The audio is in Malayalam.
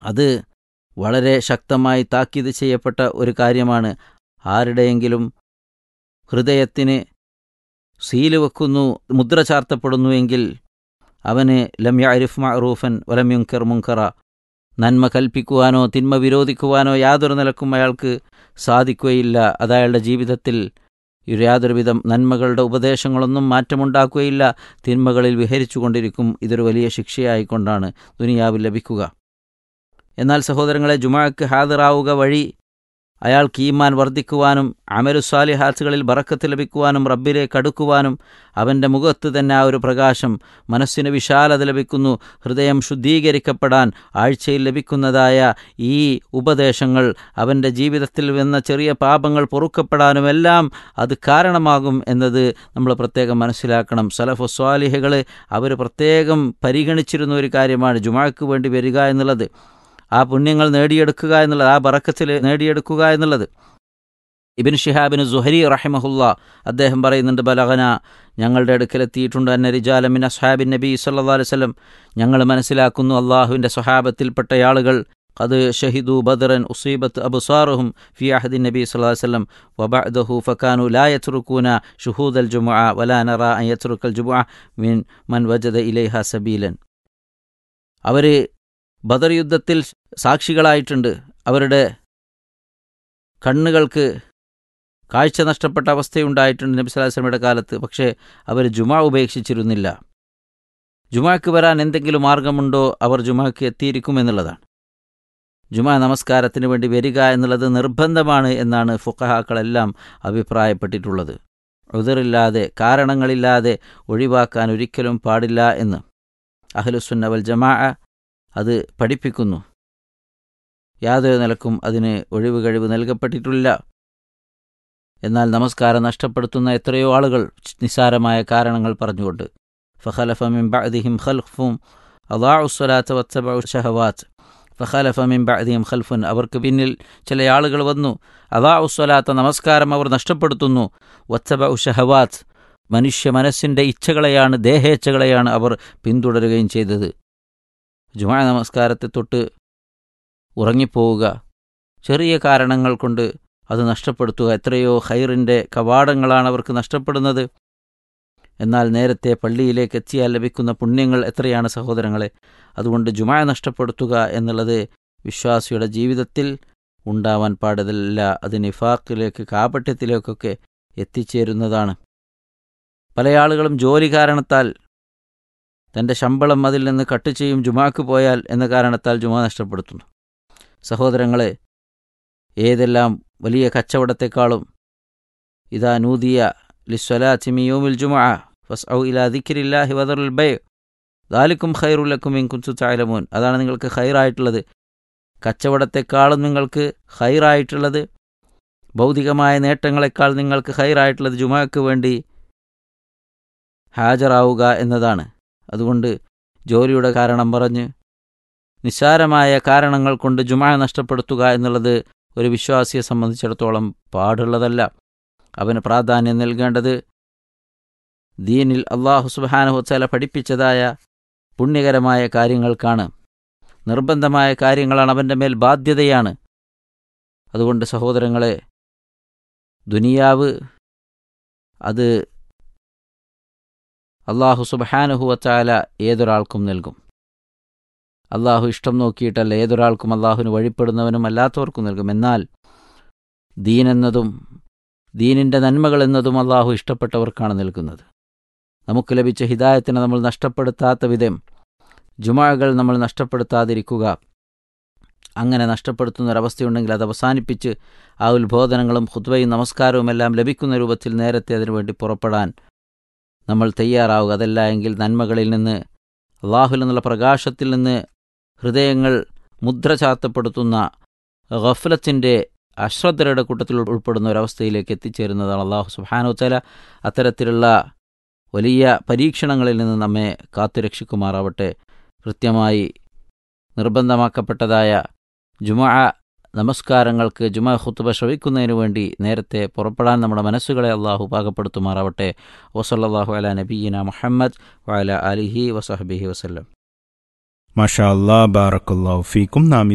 അത് വളരെ ശക്തമായി താക്കീത് ചെയ്യപ്പെട്ട ഒരു കാര്യമാണ് ആരുടെയെങ്കിലും ഹൃദയത്തിന് സീല് വെക്കുന്നു മുദ്ര ചാർത്തപ്പെടുന്നുവെങ്കിൽ അവന് ലം യഅരിഫ് മഅറൂഫൻ വലം യുങ്കർ മുങ്കറ നന്മ കൽപ്പിക്കുവാനോ തിന്മ വിരോധിക്കുവാനോ യാതൊരു നിലക്കും അയാൾക്ക് സാധിക്കുകയില്ല അത് അയാളുടെ ജീവിതത്തിൽ യാതൊരുവിധം നന്മകളുടെ ഉപദേശങ്ങളൊന്നും മാറ്റമുണ്ടാക്കുകയില്ല തിന്മകളിൽ വിഹരിച്ചുകൊണ്ടിരിക്കും ഇതൊരു വലിയ ശിക്ഷയായിക്കൊണ്ടാണ് ദുനിയാവിൽ ലഭിക്കുക എന്നാൽ സഹോദരങ്ങളെ ജുമാക്ക് ഹാജറാവുക വഴി അയാൾക്ക് ഈമാൻ വർദ്ധിക്കുവാനും അമലുസാലിഹാത്തുകളിൽ ബറക്കത്ത് ലഭിക്കുവാനും റബ്ബിലേക്ക് അടുക്കുവാനും അവൻ്റെ മുഖത്ത് തന്നെ ആ ഒരു പ്രകാശം മനസ്സിന് വിശാലത ലഭിക്കുന്നു ഹൃദയം ശുദ്ധീകരിക്കപ്പെടാൻ ആഴ്ചയിൽ ലഭിക്കുന്നതായ ഈ ഉപദേശങ്ങൾ അവൻ്റെ ജീവിതത്തിൽ വന്ന ചെറിയ പാപങ്ങൾ പൊറുക്കപ്പെടാനുമെല്ലാം അത് കാരണമാകും എന്നത് നമ്മൾ പ്രത്യേകം മനസ്സിലാക്കണം സലഫു സ്വാലിഹകൾ അവർ പ്രത്യേകം പരിഗണിച്ചിരുന്ന ഒരു കാര്യമാണ് ജുമാക്ക് വേണ്ടി വരിക എന്നുള്ളത് ആ പുണ്യങ്ങൾ നേടിയെടുക്കുക എന്നുള്ളത് ആ ബറക്കത്തിൽ നേടിയെടുക്കുക എന്നുള്ളത് ഇബിൻ ഷിഹാബിന് സുഹരി റഹിമഹുല്ല അദ്ദേഹം പറയുന്നുണ്ട് ബലഹന ഞങ്ങളുടെ അടുക്കലെത്തിയിട്ടുണ്ട് അന്ന റിജാലമിൻ അസ്ഹാബിൻ നബി സല്ലാ അലൈവല്ലം ഞങ്ങൾ മനസ്സിലാക്കുന്നു അള്ളാഹുവിൻ്റെ സ്വഹാബത്തിൽപ്പെട്ട ആളുകൾ അത് ഷഹിദു ബദറൻ ഉസീബത്ത് അബുസാറുഹും ഫി അഹദിൻ നബി സല്ലാ വല്ലം വബഅദഹു ഫക്കാനു ലാ യത്രുക്കൂന ഷുഹൂദൽ ജുമുഅ വലാ നറ അൻ യത്രുക്കൽ ജുമുഅ മിൻ മൻ വജദ ഇലൈഹ സബീലൻ അവർ ബദർ യുദ്ധത്തിൽ സാക്ഷികളായിട്ടുണ്ട് അവരുടെ കണ്ണുകൾക്ക് കാഴ്ച നഷ്ടപ്പെട്ട അവസ്ഥയുണ്ടായിട്ടുണ്ട് നബി സ്വലാസ്ലമയുടെ കാലത്ത് പക്ഷേ അവർ ജുമാ ഉപേക്ഷിച്ചിരുന്നില്ല ജുമാക്ക് വരാൻ എന്തെങ്കിലും മാർഗമുണ്ടോ അവർ ജുമാക്ക് എത്തിയിരിക്കുമെന്നുള്ളതാണ് ജുമാ നമസ്കാരത്തിന് വേണ്ടി വരിക എന്നുള്ളത് നിർബന്ധമാണ് എന്നാണ് ഫുക്കഹാക്കളെല്ലാം അഭിപ്രായപ്പെട്ടിട്ടുള്ളത് ഉതിറില്ലാതെ കാരണങ്ങളില്ലാതെ ഒഴിവാക്കാൻ ഒരിക്കലും പാടില്ല എന്ന് അഹ്ലുസുന്നവൽ ജമാ അത് പഠിപ്പിക്കുന്നു യാതൊരു നിലക്കും അതിന് ഒഴിവ് കഴിവ് നൽകപ്പെട്ടിട്ടില്ല എന്നാൽ നമസ്കാരം നഷ്ടപ്പെടുത്തുന്ന എത്രയോ ആളുകൾ നിസ്സാരമായ കാരണങ്ങൾ പറഞ്ഞുകൊണ്ട് ഫഖലഫ മിൻ ബഅദിഹിം ഖൽഫും അദാഉസ്സലാത്ത വത്തബഉ ഷഹവാത്ത് ഫഖലഫ മിൻ ബഅദിഹിം ഖൽഫുൻ അവർക്ക് പിന്നിൽ ചില ആളുകൾ വന്നു അദാഉസ്സലാത്ത നമസ്കാരം അവർ നഷ്ടപ്പെടുത്തുന്നു വത്തബഉ ഷഹവാത്ത് മനുഷ്യ മനസ്സിൻ്റെ ഇച്ഛകളെയാണ് ദേഹേച്ഛകളെയാണ് അവർ പിന്തുടരുകയും ചെയ്തത് ജുമാ നമസ്കാരത്തെ തൊട്ട് ഉറങ്ങിപ്പോവുക ചെറിയ കാരണങ്ങൾ കൊണ്ട് അത് നഷ്ടപ്പെടുത്തുക എത്രയോ ഹൈറിൻ്റെ കവാടങ്ങളാണ് അവർക്ക് നഷ്ടപ്പെടുന്നത് എന്നാൽ നേരത്തെ പള്ളിയിലേക്ക് എത്തിയാൽ ലഭിക്കുന്ന പുണ്യങ്ങൾ എത്രയാണ് സഹോദരങ്ങളെ അതുകൊണ്ട് ജുമാ നഷ്ടപ്പെടുത്തുക എന്നുള്ളത് വിശ്വാസിയുടെ ജീവിതത്തിൽ ഉണ്ടാവാൻ പാടില്ല അത് നിഫാക്കിലേക്ക് കാപട്യത്തിലേക്കൊക്കെ എത്തിച്ചേരുന്നതാണ് പല ആളുകളും ജോലി കാരണത്താൽ തൻ്റെ ശമ്പളം അതിൽ നിന്ന് കട്ട് ചെയ്യും ജുമാക്ക് പോയാൽ എന്ന കാരണത്താൽ ജുമാ നഷ്ടപ്പെടുത്തുന്നു സഹോദരങ്ങളെ ഏതെല്ലാം വലിയ കച്ചവടത്തെക്കാളും ഇതാ നൂതിയ ലിസ്വലാത്തിമിയോമിൽ ജുമാ ഫസ് ഔ ഇലാ ദിക്കിരില്ലാഹി വദറുൽ ബൈ ദാലിക്കും ഖൈറുലക്കും ഇൻകുൻസു ചായലമോൻ അതാണ് നിങ്ങൾക്ക് ഖൈറായിട്ടുള്ളത് കച്ചവടത്തെക്കാളും നിങ്ങൾക്ക് ഖൈറായിട്ടുള്ളത് ഭൗതികമായ നേട്ടങ്ങളെക്കാൾ നിങ്ങൾക്ക് ഖൈറായിട്ടുള്ളത് ജുമാക്ക് വേണ്ടി ഹാജരാവുക എന്നതാണ് അതുകൊണ്ട് ജോലിയുടെ കാരണം പറഞ്ഞ് നിസ്സാരമായ കാരണങ്ങൾ കൊണ്ട് ജുമാ നഷ്ടപ്പെടുത്തുക എന്നുള്ളത് ഒരു വിശ്വാസിയെ സംബന്ധിച്ചിടത്തോളം പാടുള്ളതല്ല അവന് പ്രാധാന്യം നൽകേണ്ടത് ദീനിൽ അള്ളാഹു സുബാനഹുസല പഠിപ്പിച്ചതായ പുണ്യകരമായ കാര്യങ്ങൾക്കാണ് നിർബന്ധമായ കാര്യങ്ങളാണ് അവൻ്റെ മേൽ ബാധ്യതയാണ് അതുകൊണ്ട് സഹോദരങ്ങളെ ദുനിയാവ് അത് അള്ളാഹു സുബഹാനുഹുവച്ചാല ഏതൊരാൾക്കും നൽകും അള്ളാഹു ഇഷ്ടം നോക്കിയിട്ടല്ല ഏതൊരാൾക്കും അള്ളാഹുവിന് വഴിപ്പെടുന്നവനും അല്ലാത്തവർക്കും നൽകും എന്നാൽ ദീനെന്നതും ദീനിൻ്റെ നന്മകൾ എന്നതും അള്ളാഹു ഇഷ്ടപ്പെട്ടവർക്കാണ് നൽകുന്നത് നമുക്ക് ലഭിച്ച ഹിദായത്തിനെ നമ്മൾ നഷ്ടപ്പെടുത്താത്ത വിധം ജുമാകൾ നമ്മൾ നഷ്ടപ്പെടുത്താതിരിക്കുക അങ്ങനെ നഷ്ടപ്പെടുത്തുന്ന ഒരവസ്ഥയുണ്ടെങ്കിൽ അത് അവസാനിപ്പിച്ച് ആ ഉത്ബോധനങ്ങളും ഹുദ്വയും നമസ്കാരവും എല്ലാം ലഭിക്കുന്ന രൂപത്തിൽ നേരത്തെ അതിനുവേണ്ടി പുറപ്പെടാൻ നമ്മൾ തയ്യാറാവുക അതല്ല എങ്കിൽ നന്മകളിൽ നിന്ന് അള്ളാഹുൽ എന്നുള്ള പ്രകാശത്തിൽ നിന്ന് ഹൃദയങ്ങൾ മുദ്ര ചാർത്തപ്പെടുത്തുന്ന ഗഫലത്തിൻ്റെ അശ്രദ്ധരുടെ കൂട്ടത്തിൽ ഉൾപ്പെടുന്ന ഒരവസ്ഥയിലേക്ക് എത്തിച്ചേരുന്നതാണ് അള്ളാഹു സുബാനുത്തല അത്തരത്തിലുള്ള വലിയ പരീക്ഷണങ്ങളിൽ നിന്ന് നമ്മെ കാത്തുരക്ഷിക്കുമാറാവട്ടെ കൃത്യമായി നിർബന്ധമാക്കപ്പെട്ടതായ ജുമാ നമസ്കാരങ്ങൾക്ക് ജുമാ ഖുത്തുബ ശ്രവിക്കുന്നതിനു വേണ്ടി നേരത്തെ പുറപ്പെടാൻ നമ്മുടെ മനസ്സുകളെ അള്ളാഹു പാകപ്പെടുത്തുമാറാവട്ടെ വസല്ലാഹു അല നബീന മുഹമ്മദ് വഅല അലിഹി വസഹബിഹി വസല്ലം മാഷാ അല്ലാ ബാറക്കല്ലാഹു ഫീക്കും നാം